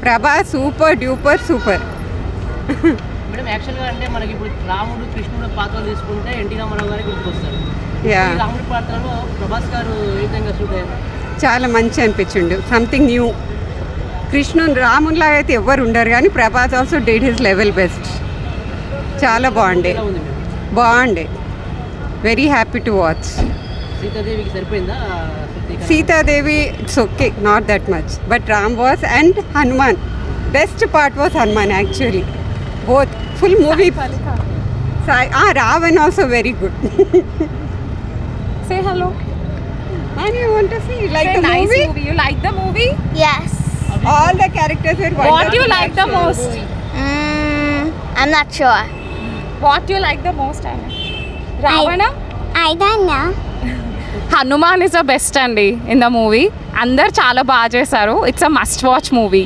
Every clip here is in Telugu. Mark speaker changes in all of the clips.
Speaker 1: ప్రభా సూపర్ డ్యూపర్ సూపర్
Speaker 2: మేడం యాక్చువల్గా అంటే మనకి ఇప్పుడు రాముడు కృష్ణుడు పాత్రలు తీసుకుంటే ఎన్టీ రామారావు గారికి గుర్తుకొస్తారు
Speaker 1: యా
Speaker 2: ఈ రాముడి పాత్రలో ప్రభాస్ గారు ఏ విధంగా సూట్ అయ్యారు
Speaker 1: చాలా మంచి అనిపించిండు సంథింగ్ న్యూ కృష్ణుని రామునిలాగా అయితే ఎవ్వరు ఉండరు కానీ Prabhas also did his level best చాలా బాగుండే
Speaker 2: ఎలా ఉంది మేడం
Speaker 1: బాగుండే వెరీ హ్యాపీ టు వాచ్
Speaker 2: సీతాదేవికి సరిపోయిందా సీతకి?
Speaker 1: Sitadevi it's okay not that much but Ram was and Hanuman best part was Hanuman actually both full movie Sai Ravan also very good
Speaker 3: Say hello.
Speaker 1: And you want to see like
Speaker 3: Say
Speaker 1: the
Speaker 3: nice
Speaker 1: movie?
Speaker 3: movie. You like the movie?
Speaker 4: Yes.
Speaker 1: All the characters were
Speaker 3: What
Speaker 1: wonderful.
Speaker 3: you like the most?
Speaker 4: Mm, I'm not sure.
Speaker 3: What you like the most, Anna? Ravana?
Speaker 4: I don't know.
Speaker 3: Hanuman is the best అండి ఇన్ ద మూవీ అందరు చాలా బాగా చేశారు it's a must watch movie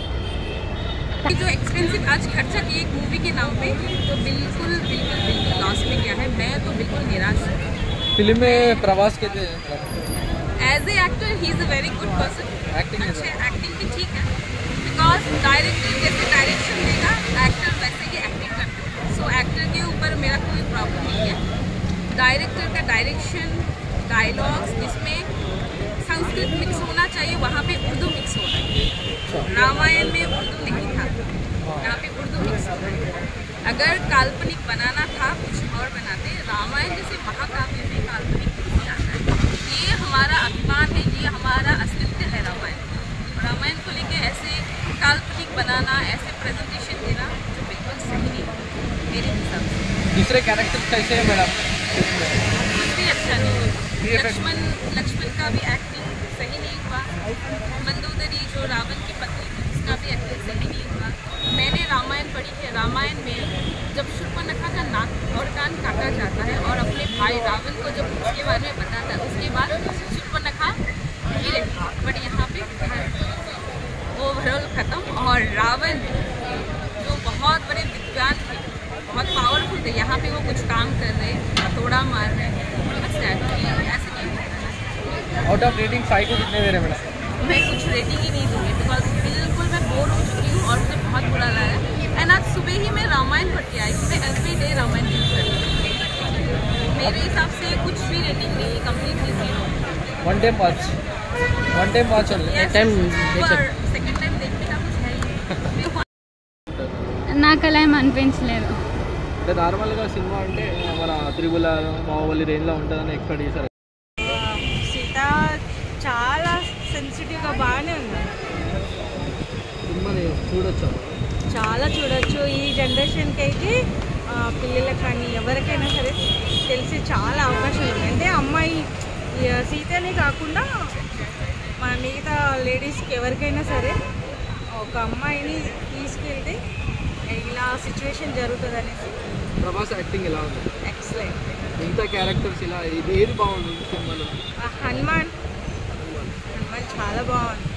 Speaker 5: जो एक्सपेंसिव आज खर्चा किए एक मूवी के नाम पे तो बिल्कुल बिल्कुल बिल्कुल लॉस में गया है मैं तो बिल्कुल निराश हूँ
Speaker 6: फिल्म में प्रवास के थे
Speaker 5: एज ए एक्टर ही is a very good person
Speaker 6: Acting is
Speaker 5: अच्छे एक्टिंग भी ठीक है बिकॉज डायरेक्टर जैसे डायरेक्शन देगा एक्टर वैसे ही एक्टिंग करते सो एक्टर के ऊपर मेरा कोई प्रॉब्लम नहीं है डायरेक्टर का डायरेक्शन डायलॉग्स जिसमें संस्कृत मिक्स होना चाहिए वहाँ पे उर्दू मिक्स हो रहा है रामायण में उर्दू नहीं था यहाँ पे उर्दू मिक्स हो रहा है अगर काल्पनिक बनाना था कुछ और बनाते रामायण जैसे महाकाव्य में काल्पनिक नहीं जाता है ये हमारा अभिमान है ये हमारा अस्तित्व है रामायण रामायण को लेके ऐसे काल्पनिक बनाना ऐसे प्रेजेंटेशन देना जो बिल्कुल सही नहीं है मेरे हिसाब से
Speaker 6: दूसरे कैरेक्टर कैसे है मैडम
Speaker 5: कुछ भी अच्छा नहीं हुआ
Speaker 6: VFX
Speaker 5: लक्ष्मण लक्ष्मण का भी एक्टिंग सही नहीं हुआ मंदोदरी जो रावण की पत्नी थी उसका भी एक्टिंग सही नहीं हुआ मैंने रामायण पढ़ी है रामायण में जब शूर्पणखा का नाक और कान काटा जाता है और अपने भाई रावण को जब उसके बारे में बताता है उसके बाद शूर्पणखा नहीं रहती बट यहाँ पे ओवरऑल खत्म और रावण जो बहुत बड़े विद्वान थे बहुत पावरफुल थे यहाँ पे वो कुछ काम कर रहे हथौड़ा मार रहे हैं What's that? ये ऐसे नहीं होता है।
Speaker 6: आउट ऑफ रेटिंग फाइव को कितने दे रहे हैं मैडम
Speaker 5: मैं कुछ रेटिंग ही नहीं दूंगी बिकॉज बिल्कुल मैं बोर हो चुकी हूँ और मुझे बहुत बुरा लगा एंड आज सुबह ही मैं रामायण पढ़ के आई मैं एवरी डे रामायण रीड करती हूँ मेरे हिसाब से कुछ भी रेटिंग नहीं है completely zero
Speaker 6: one time watch one time watch only
Speaker 2: एक टाइम देख सकते
Speaker 5: सेकेंड टाइम देखने का कुछ है ही नहीं
Speaker 7: నాకు అలా ఏం అనిపించలేదు
Speaker 6: అంటే నార్మల్గా సినిమా అంటే మన త్రిబుల బాహుబలి రేంజ్లో ఉంటుందని ఎక్స్పెక్ట్ చేశారు
Speaker 8: సీత చాలా సెన్సిటివ్గా బాగానే ఉంది
Speaker 6: సినిమాని చూడొచ్చు
Speaker 8: చాలా చూడొచ్చు ఈ జనరేషన్కి అయితే ఆ, పిల్లలకు కానీ ఎవరికైనా సరే తెలిసి చాలా అవకాశాలు ఉన్నాయి అంటే అమ్మాయి ఈ సీతనే కాకుండా మన మిగతా లేడీస్కి ఎవరికైనా సరే ఒక అమ్మాయిని తీసుకెళ్తే ఇలా సిచ్యువేషన్ జరుగుతుంది అనేసి
Speaker 6: ప్రభాస్ యాక్టింగ్ ఎలా ఉంది
Speaker 8: ఎక్సలెంట్
Speaker 6: మిగతా క్యారెక్టర్స్ ఇలా ఇది ఏది బాగుంది సినిమాలో
Speaker 8: హనుమాన్ హనుమాన్ చాలా బాగుంది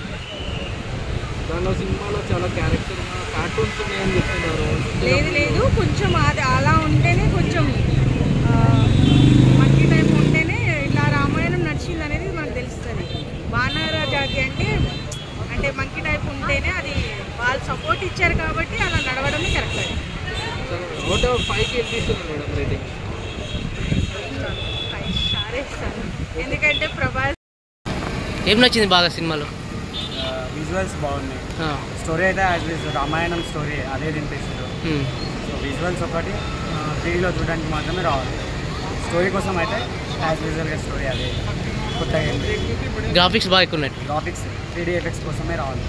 Speaker 6: దానిలో సినిమాలో చాలా క్యారెక్టర్ కార్టూన్స్ ఉన్నాయని చెప్తున్నారు
Speaker 8: లేదు లేదు కొంచెం అది అలా ఉంటేనే కొంచెం ఆ, మంచి టైం ఉంటేనే ఇలా రామాయణం నడిచింది అనేది మనకు తెలుస్తుంది వానర జాతి అంటే అంటే మంకీ టైప్ ఉంటేనే అది వాళ్ళు సపోర్ట్ ఇచ్చారు కాబట్టి అలా నడవడమే కరెక్ట్ అది
Speaker 6: అవుట్ ఆఫ్ ఫైవ్కి ఎంత ఇస్తున్నారు మేడం రేటింగ్
Speaker 8: ఫైవ్ స్టార్ ఇస్తాను ఎందుకంటే ప్రభాస్
Speaker 2: ఏం నచ్చింది బాగా సినిమాలో
Speaker 9: విజువల్స్ బాగున్నాయి
Speaker 2: ఆ,
Speaker 9: స్టోరీ అయితే యాజ్ ఇస్ రామాయణం స్టోరీ అదే తినిపిస్తారు
Speaker 2: ఉమ్.
Speaker 9: సో విజువల్స్ ఒకటి త్రీడీలో చూడడానికి మాత్రమే రావాలి స్టోరీ కోసం అయితే యాజ్ యూజువల్గా స్టోరీ అదే కొత్తగా ఏంటి
Speaker 2: గ్రాఫిక్స్ బాగా ఎక్కువ ఉన్నాయి
Speaker 9: గ్రాఫిక్స్ త్రీడీ ఎఫెక్ట్స్ కోసమే రావాలి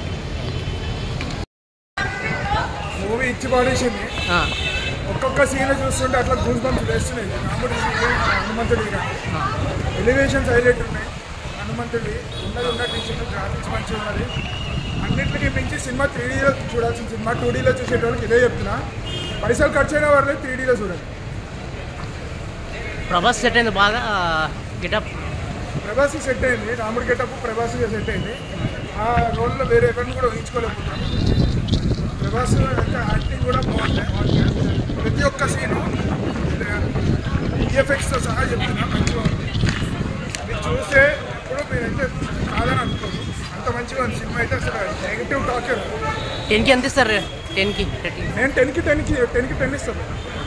Speaker 10: మూవీ ఇచ్చి పడేసింది
Speaker 2: ఆ,
Speaker 10: ఒక్కొక్క సీన్ చూస్తుంటే అట్లా గూస్ బంప్స్ వేస్తున్నాయి రాముడి scene, హనుమంతుడి కానీ ఎలివేషన్స్ హైలైట్ ఉన్నాయి హనుమంతుడి ఉన్నది ఉన్నట్టు ఇచ్చిన గ్రాఫిక్స్ మంచిగా ఉన్నది అన్నింటికి మించి సినిమా త్రీ డీలో చూడాల్సిన సినిమా టూ డీలో చూసేటోళ్ళకి ఇదే చెప్తున్నా పైసలు ఖర్చు అయిన వాళ్ళు త్రీ డీలో చూడండి
Speaker 2: ప్రభాస్ సెట్ అయింది బాగా గెటప్
Speaker 10: ప్రభాస్ సెట్ అయింది రాముడి గెటప్ ప్రభాస్ సెట్ అయింది ఆ రోల్లో వేరే ఎవరిని కూడా ఊహించుకోలేకపోతున్నాం ప్రభాస్ యొక్క యాక్టింగ్ కూడా బాగుంది ప్రతి ఒక్క సీను విఎఫ్ఎక్స్తో సహా చెప్తున్నా మంచిగా ఉంది మీరు చూస్తే ఇప్పుడు మీరైతే కాదని అనుకోదు అంత మంచిగా ఉంది సినిమా అయితే అసలు నెగిటివ్ టాక్
Speaker 2: టెన్కి ఎంత ఇస్తారు టెన్కి
Speaker 10: నేను టెన్కి టెన్కి టెన్కి టెన్ ఇస్తాను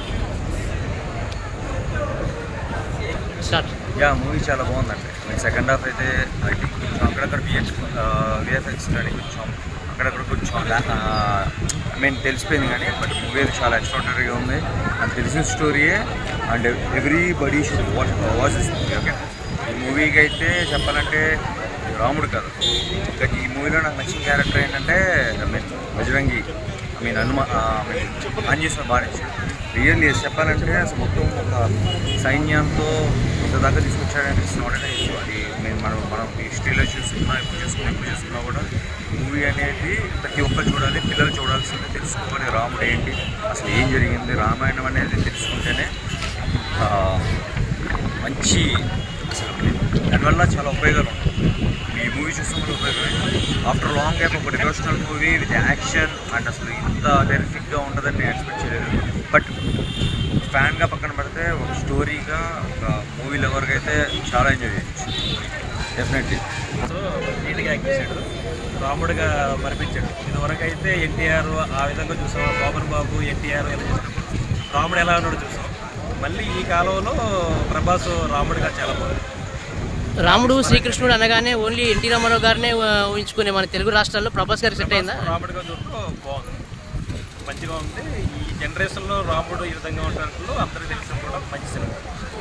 Speaker 2: స్టార్ట్
Speaker 11: యా మూవీ చాలా బాగుందండి మీకు సెకండ్ హాఫ్ అయితే ఐ థింక్ కొంచెం అక్కడక్కడ విఎక్స్ విఎఫ్ఎక్స్ కానీ కొంచెం అక్కడక్కడ కొంచెం ఐ మీన్ తెలిసిపోయింది కానీ బట్ మూవీ అయితే చాలా ఎక్స్ట్రాడనరీగా ఉంది అండ్ తెలిసిన స్టోరీయే and everybody should watch watch this movie okay ఈ మూవీకి అయితే చెప్పాలంటే రాముడు కాదు ఇంకా ఈ మూవీలో నాకు నచ్చిన క్యారెక్టర్ ఏంటంటే I mean Bajrangi I mean Hanuma I mean Anjaneya బాగా నచ్చాడు రియల్లీ చెప్పాలంటే అసలు మొత్తం ఒక సైన్యంతో ఇంతదాకా తీసుకొచ్చాడంటే ఇట్స్ నాట్ అన్ ఇష్యూ అది మేము మనం మనం హిస్టరీలో చూసుకున్నా ఇప్పుడు చూసుకున్నా ఇప్పుడు చూసుకున్నా కూడా మూవీ అనేది ప్రతి ఒక్కరు చూడాలి పిల్లలు చూడాల్సింది తెలుసుకోవాలి రాముడు ఏంటి అసలు ఏం జరిగింది రామాయణం అనేది తెలుసుకుంటేనే ఆ, మంచి అసలు దానివల్ల చాలా ఉపయోగాలు ఉంటాయి ఈ మూవీ చూస్తే కూడా ఉపయోగమే ఆఫ్టర్ లాంగ్ గ్యాప్ ఒక devotional movie with action and అసలు ఇంత టెరిఫిక్గా ఉంటుందని నేను ఎక్స్పెక్ట్ చేయలేదు బట్ ఫ్యాన్గా పక్కన పెడితే ఒక స్టోరీగా ఒక మూవీ లవర్గా అయితే చాలా ఎంజాయ్ చేయొచ్చు డెఫినెట్లీ
Speaker 12: సో నీట్గా యాక్ట్ చేశాడు రాముడిగా మరిపించాడు ఇదివరకు అయితే ఎన్టీఆర్ ఆ విధంగా చూసాం శోభన్ బాబు ఎన్టీఆర్ ఇలా చేసినప్పుడు రాముడు ఎలా ఉన్నాడో చూసాం మళ్ళీ ఈ కాలంలో ప్రభాస్ రాముడిగా చాలా బాగుంది
Speaker 2: రాముడు శ్రీకృష్ణుడు అనగానే ఓన్లీ ఎన్టీ రామారావు గారినే ఆ, ఊహించుకునే మన తెలుగు రాష్ట్రాల్లో ప్రభాస్ గారికి సెట్ అయిందా
Speaker 12: రాముడిగా చూడటం బాగుంది మంచిగా ఉంది ఈ జనరేషన్లో రాముడు ఈ విధంగా ఉన్నట్లు అందరికీ తెలిసిన కూడా మంచి సినిమా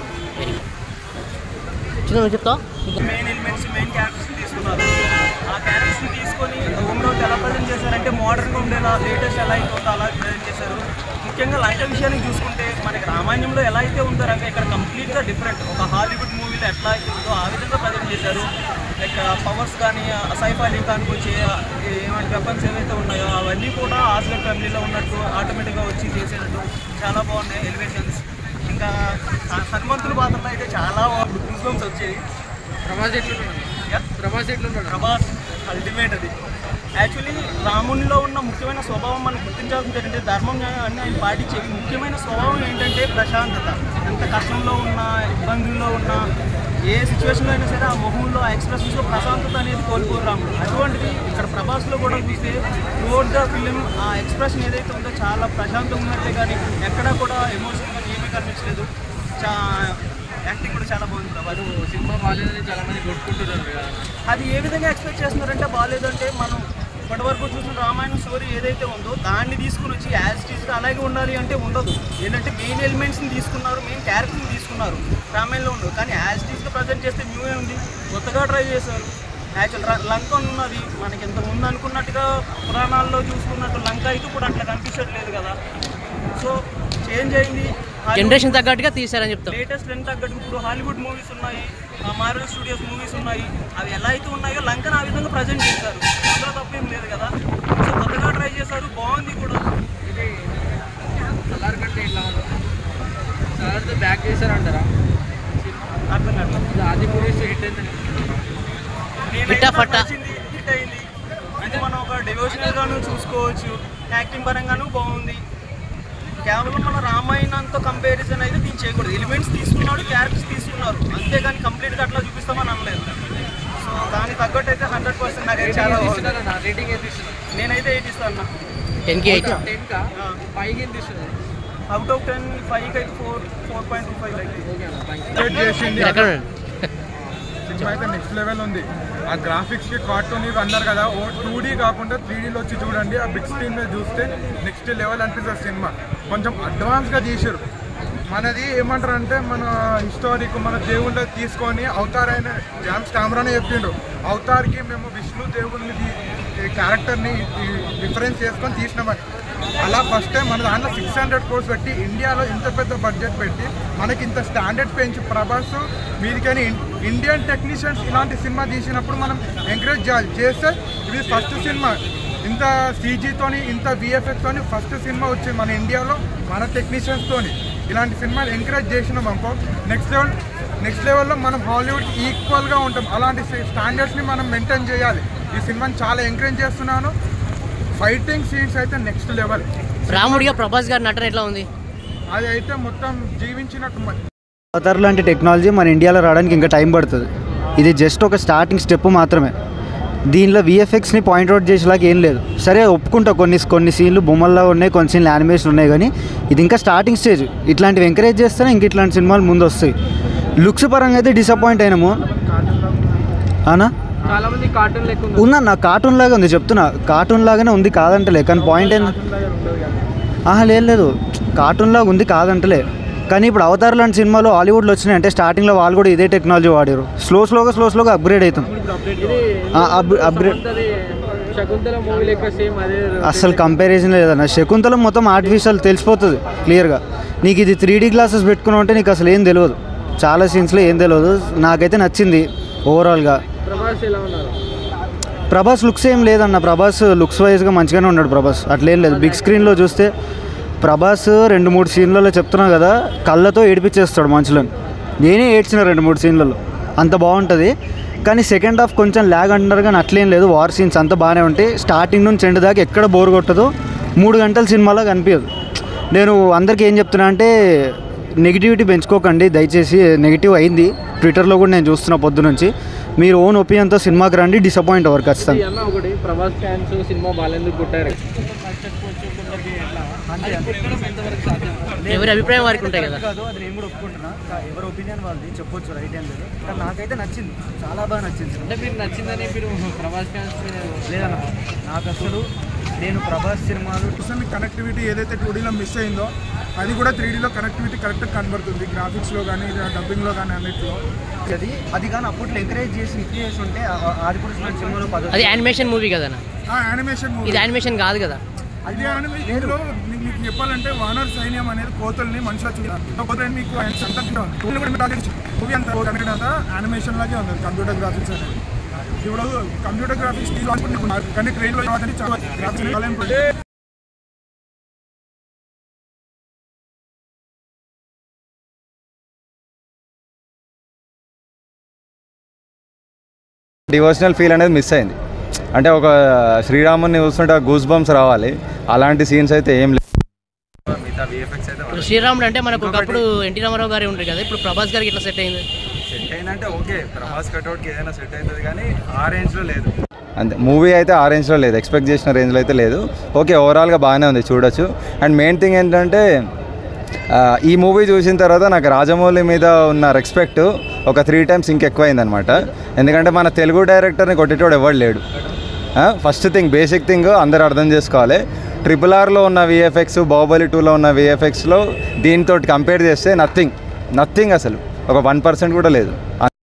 Speaker 2: చిన్న చెప్తా
Speaker 13: మెయిన్ ఎలిమెంట్స్ మెయిన్ క్యారెక్టర్స్ తీసుకున్నారు ఆ క్యారెక్టర్స్ తీసుకొని హోమ్లో ఎలా ప్రజెంట్ చేశారంటే మోడర్న్గా ఉండేలా లేటెస్ట్ ఎలా అయితే ఉందో అలా ప్రజెంట్ చేశారు ముఖ్యంగా లంక విషయానికి చూసుకుంటే మనకి రామాయణంలో ఎలా అయితే ఉందో రంగ ఇక్కడ కంప్లీట్గా డిఫరెంట్ ఒక హాలీవుడ్ మూవీలో ఎట్లా అయితే ఉందో ఆ విధంగా ప్రజెంట్ చేశారు లైక్ పవర్స్ కానీ సైఫ్ అలీ ఖాన్కి వచ్చే ఏమంటే వెపన్స్ ఏవైతే ఉన్నాయో అవన్నీ కూడా ఆస్లర్ ఫ్యామిలీలో ఉన్నట్టు ఆటోమేటిక్గా వచ్చి చేసేటట్టు చాలా బాగున్నాయి ఎలివేషన్స్ ఇంకా హ- హనుమంతుడి పాత్రలో అయితే చాలా గూస్ వచ్చేది
Speaker 6: ప్రభాస్ ఎట్లున్నాడు ప్రభాస్ ఎట్లున్నాడు
Speaker 13: ప్రభాస్ అల్టిమేట్ అది యాక్చువల్లీ రామునిలో ఉన్న ముఖ్యమైన స్వభావం మనం గుర్తించాల్సింది ఏంటంటే ధర్మం అన్ని ఆయన పాటించేవి ముఖ్యమైన స్వభావం ఏంటంటే ప్రశాంతత ఎంత కష్టంలో ఉన్నా ఇబ్బందుల్లో ఉన్నా ఏ సిచ్యువేషన్లో అయినా సరే ఆ మొహంలో ఆ ఎక్స్ప్రెషన్స్లో ప్రశాంతత అనేది కోల్పోరు రాముడు అటువంటిది ఇక్కడ ప్రభాస్లో కూడా చూస్తే త్రూఅవుట్ ద ఫిలిం ఆ ఎక్స్ప్రెషన్ ఏదైతే ఉందో చాలా ప్రశాంతంగా ఉన్నట్టే కానీ ఎక్కడా కూడా ఎమోషన్ కానీ ఏమీ కనిపించలేదు చా యాక్టింగ్ కూడా చాలా బాగుంది ప్రభాస్
Speaker 6: సినిమా బాగాలేదని చాలా మంది కొట్టుకుంటున్నారు కదా
Speaker 13: అది ఏ విధంగా ఎక్స్పెక్ట్ చేస్తున్నారంటే బాగాలేదంటే మనం ఇప్పటివరకు చూసిన రామాయణం స్టోరీ ఏదైతే ఉందో దాన్ని తీసుకుని వచ్చి యాజ్ టీజ్గా అలాగే ఉండాలి అంటే ఉండదు ఏంటంటే మెయిన్ ఎలిమెంట్స్ని తీసుకున్నారు మెయిన్ క్యారెక్టర్ని తీసుకున్నారు రామాయణంలో ఉండదు కానీ యాజ్ టీజ్గా ప్రజెంట్ చేస్తే న్యూ ఏ ఉంది కొత్తగా ట్రై చేశారు యాక్చువల్ లంక ఉన్నది మనకి ఇంత ముందు అనుకున్నట్టుగా పురాణాల్లో చూసుకున్నట్టు లంక అయితే ఇప్పుడు అట్లా కనిపించట్లేదు కదా సో చేంజ్ అయింది
Speaker 2: జనరేషన్ తగ్గట్టుగా తీశారని చెప్తాం
Speaker 13: లేటెస్ట్ ట్రెండ్ తగ్గట్టు ఇప్పుడు హాలీవుడ్ మూవీస్ ఉన్నాయి మార్వెల్ స్టూడియోస్ మూవీస్ ఉన్నాయి అవి ఎలా అయితే ఉన్నాయో లంకను ఆ విధంగా ప్రజెంట్ చేశారు అందులో తప్పేం లేదు కదా సో కొత్తగా ట్రై చేశారు బాగుంది కూడా
Speaker 6: ఇది సలార్ కంటే ఇట్లా ఉంది సలార్తో బ్యాక్ చేశారంటారా
Speaker 13: అర్థం కాదు
Speaker 6: ఇది ఆది మూవీస్ హిట్ అయిందని
Speaker 2: పిట్టా ఫట్టా.
Speaker 13: హిట్ అయింది అంటే మనం ఒక డివోషనల్ గాను చూసుకోవచ్చు యాక్టింగ్ పరంగాను బాగుంది కేవలం మన రామాయణంతో కంపారిజన్ అయితే దీన్ని చేయకూడదు ఎలిమెంట్స్ తీసుకున్నాడు క్యారెక్టర్స్ తీసుకున్నారు అంతేగాని కంప్లీట్గా అట్లా చూపిస్తామని అనలేదు సో దానికి తగ్గట్టు అయితే హండ్రెడ్ పర్సెంట్ నాకైతే చాలా బాగుంది
Speaker 6: రేటింగ్ ఎంత ఇస్తున్నారు
Speaker 13: నేనైతే ఎయిట్ ఇస్తాను
Speaker 2: టెన్కి ఎయిట్
Speaker 6: టెన్ కా ఫైవ్ ఎంత ఇస్తున్నారు
Speaker 13: అవుట్ ఆఫ్ టెన్ ఫైవ్కి అయితే four four point two five
Speaker 10: Create చేసింది
Speaker 2: మీరు ఎక్కడ
Speaker 10: సినిమా అయితే నెక్స్ట్ లెవెల్ ఉంది ఆ గ్రాఫిక్స్ కి కార్టూన్ ఇవి అన్నారు కదా ఓ టూ డీ కాకుండా త్రీ డీలో వచ్చి చూడండి ఆ బిగ్ స్క్రీన్ మీద చూస్తే నెక్స్ట్ లెవెల్ అనిపిస్తుంది సినిమా కొంచెం అడ్వాన్స్గా తీసారు మనది ఏమంటారు అంటే మన హిస్టారిక్ మన దేవుళ్ళ తీసుకొని అవతార్ అయిన జామ్స్ కెమెరానే చెప్పిండు అవతార్కి మేము విష్ణు దేవుడిని క్యారెక్టర్ని డిఫరెన్స్ చేసుకొని తీసినామని అలా ఫస్ట్ టైం మన దాంట్లో సిక్స్ హండ్రెడ్ కోర్స్ పెట్టి ఇండియాలో ఇంత పెద్ద బడ్జెట్ పెట్టి మనకి ఇంత స్టాండర్డ్ పెంచి ప్రభాస్ మీదికని ఇండియన్ టెక్నీషియన్స్ ఇలాంటి సినిమా తీసినప్పుడు మనం ఎంకరేజ్ చేయాలి చేస్తే ఇది ఫస్ట్ సినిమా ఇంత సీజీతోని ఇంత విఎఫ్ఎక్స్తోని ఫస్ట్ సినిమా వచ్చింది మన ఇండియాలో మన టెక్నీషియన్స్తోని ఇలాంటి సినిమాలు ఎంకరేజ్ చేసినాం అనుకో నెక్స్ట్ లెవెల్ నెక్స్ట్ లెవెల్లో మనం హాలీవుడ్ ఈక్వల్గా ఉంటాం అలాంటి స్టాండర్డ్స్ని మనం మెయింటైన్ చేయాలి ఈ సినిమాని చాలా ఎంకరేజ్ చేస్తున్నాను ఫైటింగ్ సీన్స్ అయితే నెక్స్ట్ లెవెల్
Speaker 2: రాముడిగా ప్రభాస్ గారి నటన ఎట్లా ఉంది
Speaker 10: అది అయితే మొత్తం జీవించినట్టు మ-
Speaker 14: అవతార్ లాంటి టెక్నాలజీ మన ఇండియాలో రావడానికి ఇంకా టైం పడుతుంది ఇది జస్ట్ ఒక స్టార్టింగ్ స్టెప్ మాత్రమే దీనిలో విఎఫ్ఎక్స్ని పాయింట్అవుట్ చేసేలాగా ఏం లేదు సరే ఒప్పుకుంటా కొన్ని కొన్ని సీన్లు బొమ్మల్లో ఉన్నాయి కొన్ని సీన్లు యానిమేషన్ ఉన్నాయి కానీ ఇది ఇంకా స్టార్టింగ్ స్టేజ్ ఇట్లాంటివి ఎంకరేజ్ చేస్తేనే ఇంక ఇట్లాంటి సినిమాలు ముందు వస్తాయి లుక్స్ పరంగా అయితే డిసప్పాయింట్ అయినాము అవునా
Speaker 6: చాలా మంది కార్టూన్ లెక్క ఉంది
Speaker 14: ఉందన్న కార్టూన్ లాగా ఉంది చెప్తున్నా కార్టూన్ లాగానే ఉంది కాదంటలే కానీ పాయింట్ ఏంది ఆహా లేదు లేదు కార్టూన్ లాగా ఉంది కాదంటలే కానీ ఇప్పుడు అవతార్ లాంటి సినిమాలు హాలీవుడ్లో వచ్చినాయి అంటే స్టార్టింగ్లో వాళ్ళు కూడా ఇదే టెక్నాలజీ వాడారు స్లో స్లోగా స్లో స్లోగా అప్గ్రేడ్ అవుతుంది
Speaker 6: ఇది
Speaker 14: ఆ, అప్- అప్గ్రేడ్
Speaker 6: సమంతది శకుంతల మూవీ లెక్క సేమ్ అదే
Speaker 14: అసలు కంపారిజన్ లేదన్న శకుంతలం మొత్తం ఆర్టిఫిషియల్ తెలిసిపోతుంది క్లియర్గా నీకు ఇది త్రీ డీ గ్లాసెస్ పెట్టుకుని ఉంటే నీకు అసలు ఏం తెలియదు చాలా సీన్స్లో ఏం తెలియదు నాకైతే నచ్చింది ఓవరాల్గా
Speaker 6: ప్రభాస్ ఎలా ఉన్నారు
Speaker 14: ప్రభాస్ లుక్స్ ఏం లేదన్న ప్రభాస్ లుక్స్ వైజ్గా మంచిగానే ఉన్నాడు ప్రభాస్ అట్లేం లేదు బిగ్ స్క్రీన్లో చూస్తే ప్రభాస్ రెండు మూడు సీన్లలో చెప్తున్నా కదా కళ్ళతో ఏడిపించేస్తాడు మనుషులను నేనే ఏడ్చిన రెండు మూడు సీన్లలో అంత బాగుంటుంది కానీ సెకండ్ హాఫ్ కొంచెం ల్యాగ్ అంటున్నారు కానీ అట్లేం లేదు వార్ సీన్స్ అంతా బాగానే ఉంటాయి స్టార్టింగ్ నుంచి ఎండ్ దాకా ఎక్కడ బోర్ కొట్టదు మూడు గంటల సినిమాలో కనిపించదు నేను అందరికీ ఏం చెప్తున్నా అంటే నెగిటివిటీ పెంచుకోకండి దయచేసి నెగిటివ్ అయింది ట్విట్టర్లో కూడా నేను చూస్తున్నా పొద్దు నుంచి మీరు ఓన్ ఒపీనియన్తో సినిమాకి రండి డిసప్పాయింట్ అవ్వరు
Speaker 6: ఈ
Speaker 14: ఖచ్చితంగా
Speaker 6: అన్న ఒకటి ప్రభాస్ ఫ్యాన్స్ సినిమా బాగాలేందుకు కొట్టారు
Speaker 2: ఎవరి అభిప్రాయం వారికి ఉంటాయి కదా
Speaker 14: కాదు అది నేను కూడా ఒప్పుకుంటున్నా కా- ఎవరి ఒపీనియన్ వాళ్ళది చెప్పొచ్చు రైట్ ఏం లేదు కానీ నాకైతే నచ్చింది చాలా బాగా నచ్చింది
Speaker 6: అంటే మీరు నచ్చిందని మీరు ప్రభాస్ ఫ్యాన్స్
Speaker 14: లేదన్న నాకు అసలు నేను ప్రభాస్ సినిమాలు
Speaker 10: పర్సెంట్ కనెక్టివిటీ ఏదైతే టూ డీలో మిస్ అయిందో అది కూడా త్రీ డీలో కనెక్టివిటీ కరెక్ట్గా కనబడుతుంది గ్రాఫిక్స్లో కానీ డబ్బింగ్లో కానీ అన్నిట్లో
Speaker 14: అది అది కానీ అప్పట్లో ఎంకరేజ్ చేసి ఇది చేసి ఉంటే ఆది పురుషుల సినిమాలో పదో
Speaker 2: అది యానిమేషన్ మూవీ కదా
Speaker 10: యానిమేషన్
Speaker 2: ఇది యానిమేషన్ కాదు కదా
Speaker 10: అది యానిమేషన్లో మీకు మీకు చెప్పాలంటే వానర్ సైన్యం అనేది కోతల్ని మనుషుల చూడాలి కోతలు మీకు మూవీ అంతా కనెక్ట్ అంతా యానిమేషన్ లాగే ఉంది కంప్యూటర్ గ్రాఫిక్స్ అనేది ఇప్పుడు కంప్యూటర్ గ్రాఫిక్స్ తీసుకుంటున్నారు కానీ ట్రైన్లో చాలా గ్రాఫిక్స్ చాలా ఇంపార్టెంట్
Speaker 15: డివోషనల్ ఫీల్ అనేది మిస్ అయింది అంటే ఒక శ్రీరాముని చూస్తుంటే గూస్ బంప్స్ రావాలి అలాంటి సీన్స్ అయితే ఏం లేవు
Speaker 11: మిగతా విఎఫ్ఎక్స్ అయితే
Speaker 2: ఇప్పుడు శ్రీరాముడు అంటే మనకు ఒకప్పుడు ఎన్టీ రామారావు గారి ఉంటారు కదా ఇప్పుడు ప్రభాస్ గారికి ఇట్లా సెట్ అయింది
Speaker 11: సెట్ అయిందంటే ఓకే ప్రభాస్ కట్అవుట్కి ఏదైనా సెట్ అవుతుంది కానీ ఆ రేంజ్లో లేదు
Speaker 15: అంతే మూవీ అయితే ఆ రేంజ్లో లేదు ఎక్స్పెక్ట్ చేసిన రేంజ్లో అయితే లేదు ఓకే ఓవరాల్గా బాగానే ఉంది చూడొచ్చు అండ్ మెయిన్ థింగ్ ఏంటంటే ఆ, ఈ మూవీ చూసిన తర్వాత నాకు రాజమౌళి మీద ఉన్న రెస్పెక్ట్ ఒక త్రీ టైమ్స్ ఇంకెక్కువైందనమాట ఎందుకంటే మన తెలుగు డైరెక్టర్ని కొట్టేటోడు ఎవడు లేడు ఫస్ట్ థింగ్ బేసిక్ థింగ్ అందరు అర్థం చేసుకోవాలి ట్రిపుల్ ఆర్లో ఉన్న విఎఫ్ఎక్స్ బాహుబలి టూలో ఉన్న విఎఫ్ఎక్స్లో దీంతో కంపేర్ చేస్తే నథింగ్ నథింగ్ అసలు ఒక వన్ పర్సెంట్ కూడా లేదు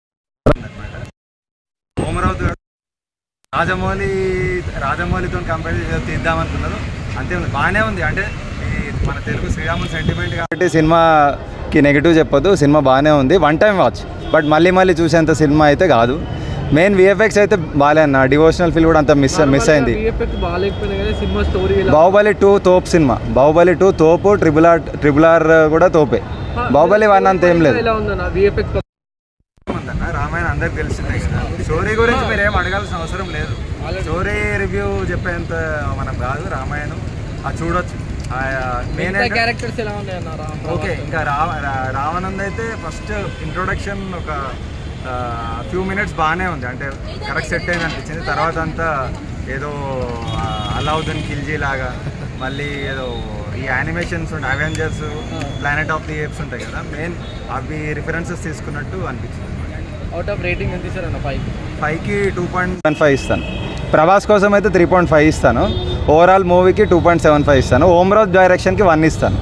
Speaker 11: ఓమరావు రాజమౌళి రాజమౌళితో కంపేర్ చేసి తీద్దామనుకున్నారు అంతే ఉంది బాగానే ఉంది అంటే ఈ మన తెలుగు శ్రీరాములు సెంటిమెంట్
Speaker 15: కాబట్టి సినిమాకి నెగిటివ్ చెప్పొద్దు సినిమా బాగానే ఉంది వన్ టైం వాచ్ బట్ మళ్ళీ మళ్ళీ చూసేంత సినిమా అయితే కాదు మెయిన్ విఎఫ్ఎక్స్ అయితే బాగాలే అన్న డివోషనల్ ఫీల్ కూడా అంత మిస్ మిస్ అయింది
Speaker 6: ఎఫెక్ట్ బాగాలేకపోయినా కానీ సినిమా స్టోరీ
Speaker 15: బాహుబలి టూ తోపు సినిమా బాహుబలి టూ తోపు ట్రిపుల్ ఆర్ ట్రిపుల్ ఆర్ కూడా తోపే బాహుబలి వన్ అంత ఏం లేదు
Speaker 6: ఎలా ఉందన్న విఎఫెక్స్
Speaker 11: ఉందన్న రామాయణ అందరికి తెలిసిందే స్టోరీ గురించి మీరు ఏం అడగాల్సిన అవసరం లేదు స్టోరీ రివ్యూ చెప్పేంత మనం కాదు రామాయణం అది చూడొచ్చు మెయిన్
Speaker 6: మిగతా క్యారెక్టర్స్ ఎలా ఉన్నాయన్న రామ్
Speaker 11: ఓకే ఇంకా రావ రా- రావణంద్ అయితే ఫస్ట్ ఇంట్రొడక్షన్ ఒక ఫ్యూ మినిట్స్ బాగానే ఉంది అంటే కరెక్ట్ సెట్ అయింది అనిపించింది తర్వాత అంతా ఏదో ఆ, అలావుద్దీన్ ఖిల్జీ లాగా మళ్ళీ ఏదో ఈ యానిమేషన్స్ ఉంటాయి Avengers Planet of the Apes ఉంటాయి కదా మెయిన్ అవి రిఫరెన్సెస్ తీసుకున్నట్టు అనిపించింది
Speaker 6: అవుట్ ఆఫ్ రేటింగ్ ఎంత ఇస్తారన్న ఫైవ్
Speaker 11: ఫైవ్కి టూ పాయింట్
Speaker 15: సెవెన్ ఫైవ్ ఇస్తాను ప్రభాస్ కోసం అయితే త్రీ పాయింట్ ఫైవ్ ఇస్తాను ఓవరాల్ మూవీకి టూ పాయింట్ సెవెన్ ఫైవ్ ఇస్తాను ఓమ్రాజ్ డైరెక్షన్కి వన్ ఇస్తాను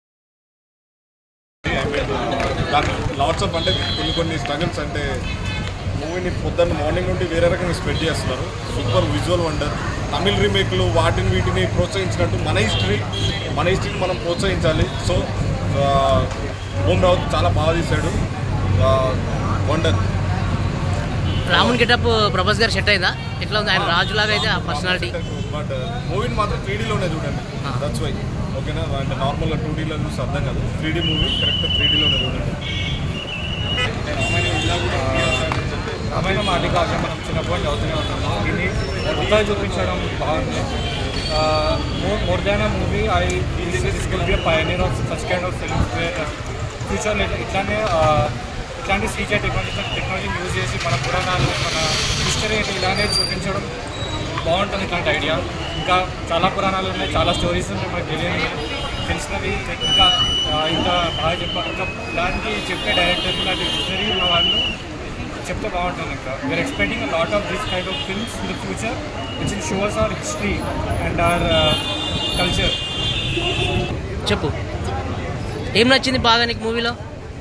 Speaker 16: లాట్స్ ఆఫ్ అంటే కొన్ని కొన్ని స్ట్రగల్స్ అంటే మూవీని పొద్దున్న మార్నింగ్ నుండి వేరే రకంగా స్ప్రెడ్ చేస్తున్నారు సూపర్ విజువల్ వండర్ తమిళ రీమేక్లు వాటిని వీటిని ప్రోత్సహించినట్టు మన హిస్టరీ మన హిస్టరీని మనం ప్రోత్సహించాలి సో ఓం రావుత్ చాలా బాగా తీశాడు వండర్
Speaker 2: రాముని గెటప్ ప్రభాస్ గారు సెట్ అయిందా ఎట్లా ఉంది ఆయన రాజులాగా అయితే ఆ పర్సనాలిటీ
Speaker 16: బట్ మూవీని మాత్రం త్రీ డీలోనే చూడండి దట్స్ వై ఓకేనా అంటే నార్మల్గా టూ డీలో చూసి అర్థం కాదు three D movie correct three డీలోనే చూడండి
Speaker 9: రామాయణం ఆది కాక మనం చిన్నప్పటి చదువుతూనే ఉన్నాము దీన్ని కొత్తగా చూపించడం బాగుంది more more than a movie I this is will be pioneer of such kind of films ఫ్యూచర్లో ఇట్లానే uh, ఇట్లాంటి సీజే టెక్నాలజీ టెక్నాలజీని యూజ్ చేసి మన పురాణాలు మన హిస్టరీని ఇలానే చూపించడం బాగుంటుంది ఇట్లాంటి ఐడియా ఇంకా చాలా పురాణాలు ఉన్నాయి చాలా స్టోరీస్ ఉన్నాయి మనకు తెలియని తెలిసినవి ఇంకా ఆ, ఇంకా బాగా చెప్ప ఇంకా ఇలాంటి చెప్పే డైరెక్టర్ ఇలాంటి హిస్టరీ ఉన్న వాళ్ళు చెప్తే బాగుంటుంది ఇంకా we're expecting lot of this kind of films in the future which in shows our history and our culture
Speaker 2: చెప్పు ఏం నచ్చింది బాగా నీకు మూవీలో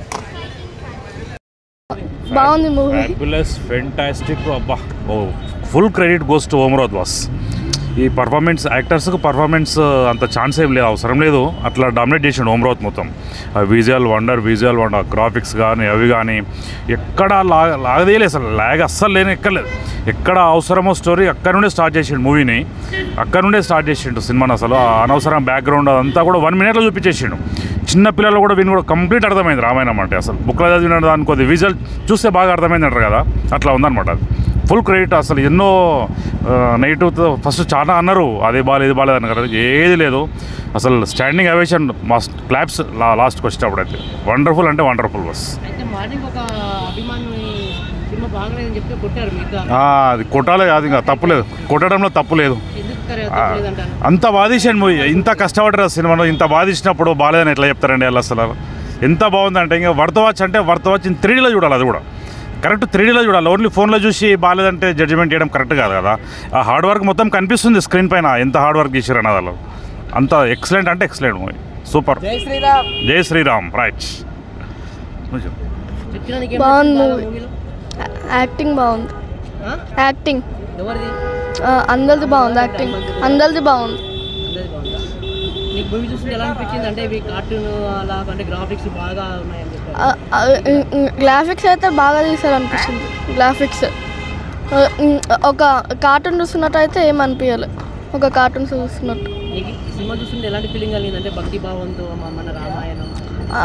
Speaker 4: బాగుంది మూవీ
Speaker 17: ఫ్యాబులస్ ఫెంటాస్టిక్ అబ్బా ఓ ఫుల్ క్రెడిట్ గోస్ టు ఓమరాద్ వాస్ ఈ పర్ఫార్మెన్స్ యాక్టర్స్కి పర్ఫార్మెన్స్ అంత ఛాన్స్ ఏం లేదు అవసరం లేదు అట్లా డామినేట్ చేసిండు ఓమరావత్ మొత్తం visual wonder visual wonder graphics కానీ అవి కానీ ఎక్కడ లాగ లాగదేయలేదు అసలు లాగ్ అస్సలు లేని ఎక్కలేదు ఎక్కడ అవసరమో స్టోరీ అక్కడ నుండే స్టార్ట్ చేసిండు మూవీని అక్కడ నుండే స్టార్ట్ చేసిండు సినిమాని అసలు ఆ అనవసరం బ్యాక్గ్రౌండ్ అదంతా కూడా వన్ మినిట్లో చూపించేసిండు చిన్న పిల్లలు కూడా విని కూడా కంప్లీట్ అర్థమైంది రామాయణం అంటే అసలు బుక్లో చదివిన దానికి కొద్ది విజువల్ చూస్తే బాగా అర్థమైంది అంటారు కదా అట్లా ఉందన్నమాట అది ఫుల్ క్రెడిట్ అసలు ఎన్నో నెగిటివ్ ఫస్ట్ చాలా అన్నారు అది బాగాలేదు ఇది బాగాలేదు అన్నారు ఏది లేదు అసలు స్టాండింగ్ అవేషన్ మస్ట్ క్లాప్స్ లాస్ట్కి వచ్చేటప్పుడు అయితే వండర్ఫుల్ అంటే వండర్ఫుల్ బస్
Speaker 2: అయితే మార్నింగ్ ఒక అభిమాని సినిమా బాగలేదని చెప్తే కొట్టారు మిగతా
Speaker 17: ఆ, అది కొట్టాలే కాదు ఇంకా తప్పులేదు కొట్టడంలో తప్పు లేదు
Speaker 2: ఎందుకు కరే-
Speaker 17: ఆ,
Speaker 2: తప్పలేదంటారు
Speaker 17: అంత బాధించండి మూవీ ఇంత కష్టపడ్డారు ఆ సినిమాలో ఇంత బాధించినప్పుడు బాగాలేదని ఎట్లా చెప్తారండి వాళ్ళు అసలు ఎంత బాగుందంటే ఇంకా వర్త్ వాచ్ అంటే వర్త్ వాచ్ ఇన్ త్రీడీలో చూడాలి అది కూడా కరెక్ట్ త్రీడీలో చూడాలి ఓన్లీ ఫోన్లో చూసి బాగాలేదంటే జడ్జిమెంట్ చేయడం కరెక్ట్ కాదు కదా ఆ హార్డ్ వర్క్ మొత్తం కనిపిస్తుంది స్క్రీన్ పైన ఎంత హార్డ్ వర్క్ చేశారు అన్నది వాళ్ళు అంత ఎక్సలెంట్ అంటే ఎక్సలెంట్ మూవీ సూపర్
Speaker 2: జై శ్రీరామ్
Speaker 17: జై శ్రీరామ్ రైట్
Speaker 2: చెప్పినా నీకేం
Speaker 4: బాగుంది
Speaker 2: నచ్చింది బాగా
Speaker 4: మూవీ
Speaker 2: మూవీలో
Speaker 4: యాక్టింగ్ బాగుంది
Speaker 2: ఆ?
Speaker 4: యాక్టింగ్
Speaker 2: ఎవరిది
Speaker 4: ఆ, అందరిది బాగుంది యాక్టింగ్ అందరిది బాగుంది
Speaker 2: అందరిది బాగుందా నీకు మూవీ చూస్తుంటే ఎలా అనిపించింది అంటే ఇవి కార్టూన్ అలా అంటే గ్రాఫిక్స్ బాగా ఉన్నాయని చెప్పారు
Speaker 4: గ్రాఫిక్స్ అయితే బాగా తీసారు అనిపించింది గ్రాఫిక్స్ ఒక కార్టూన్ చూస్తున్నట్టు ఏం అనిపించాలి ఒక కార్టూన్ చూస్తున్నట్టు
Speaker 2: నీకు ఈ సినిమా చూస్తుంటే ఎలాంటి ఫీలింగ్ కలిగింది అంటే భక్తి భావంతో మా- మన రామాయణం
Speaker 4: ఆ,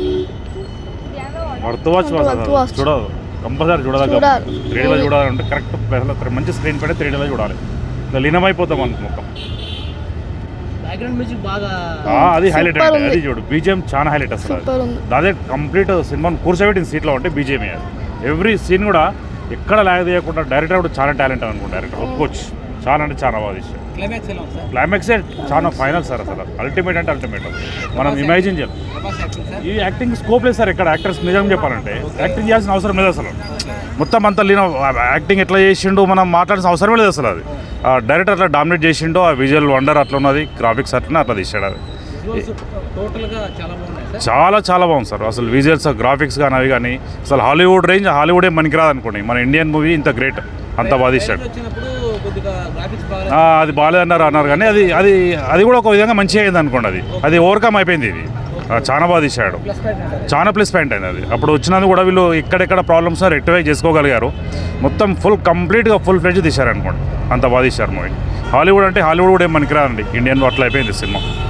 Speaker 17: వర్త్ వాచ్
Speaker 4: Worth watch.
Speaker 17: చూడదు కంపల్సరీ చూడాలి
Speaker 4: చూడాలి.
Speaker 17: త్రీడీలో చూడాలంటే కరెక్ట్ మంచి స్క్రీన్ పైన త్రీడీలో చూడాలి ఇట్లా లీనమైపోతాం అనుకో మొత్తం
Speaker 2: బ్యాక్గ్రౌండ్ మ్యూజిక్ బాగా
Speaker 17: ఆ, అది హైలైట్
Speaker 4: Super
Speaker 17: అంటే
Speaker 4: ఉంది.
Speaker 17: అది చూడు బీజిఎం చాలా హైలైట్ అసలు
Speaker 4: Super ఉంది.
Speaker 17: అదే కంప్లీట్ సినిమాను కూర్చోబెట్టిన సీట్లో ఉంటే బీజిఎం ఎవ్రీ సీన్ కూడా ఎక్కడ లాగ్ తీయకుండా డైరెక్టర్ కూడా చాలా టాలెంట్ అనుకుంటా డైరెక్టర్ ఒప్పుకోవచ్చు చాలా అంటే చాలా బాగా తీసాడు
Speaker 6: క్లైమాక్స్ ఎలా ఉంది సార్
Speaker 17: క్లైమాక్స్ చాలా ఫైనల్ సార్ అసలు అల్టిమేట్ అంటే అల్టిమేట్ మనం ఇమాజిన్ చేయాలి
Speaker 6: ప్రభాస్ యాక్టింగ్ సార్
Speaker 17: ఈ యాక్టింగ్ స్కోప్ లేదు సార్ ఇక్కడ యాక్టర్స్ నిజం చెప్పాలంటే యాక్టింగ్ చేయాల్సిన అవసరం లేదు అసలు మొత్తం అంతా లీన యాక్టింగ్ ఎట్లా చేసిండు మనం మాట్లాడాల్సిన అవసరమే లేదు అసలు అది ఆ డైరెక్టర్ అట్లా డామినేట్ చేసిండు ఆ విజువల్ వండర్ అట్లా ఉన్నది గ్రాఫిక్స్ అట్లనే అట్లా తీసాడు అది
Speaker 6: టోటల్గా చాలా బాగున్నాయి సార్
Speaker 17: చాలా చాలా బాగుంది సార్ అసలు విజువల్స్ గ్రాఫిక్స్ కానీ అవి కానీ అసలు హాలీవుడ్ రేంజ్ హాలీవుడే మనకిరాదు అనుకోండి మన ఇండియన్ మూవీ ఇంత గ్రేట్ అంత బాగా తీశాడు
Speaker 6: వచ్చినప్పుడు కొద్దిగా గ్రాఫిక్స్ బాగా
Speaker 17: ఆ, అది బాగాలేదన్నారు అన్నారు కానీ అది అది అది కూడా ఒక విధంగా మంచిగా అయింది అనుకోండి అది అది ఓవర్కమ్ అయిపోయింది ఇది ఆ, చాలా బాగా తీశాడు
Speaker 6: ప్లస్ పాయింట్ అంటారు
Speaker 17: చాలా ప్లస్ పాయింట్ అయింది అది అప్పుడు వచ్చినందుకు కూడా వీళ్ళు ఎక్కడెక్కడ ప్రాబ్లమ్స్ రెక్టిఫై చేసుకోగలిగారు మొత్తం ఫుల్ కంప్లీట్గా ఫుల్ ఫ్లెడ్జ్ తీశారు అనుకోండి అంత బాగా తీశారు మూవీ హాలీవుడ్ అంటే హాలీవుడ్ కూడా ఏం మనకిరాదండి ఇండియన్ అట్లా అయిపోయింది సినిమా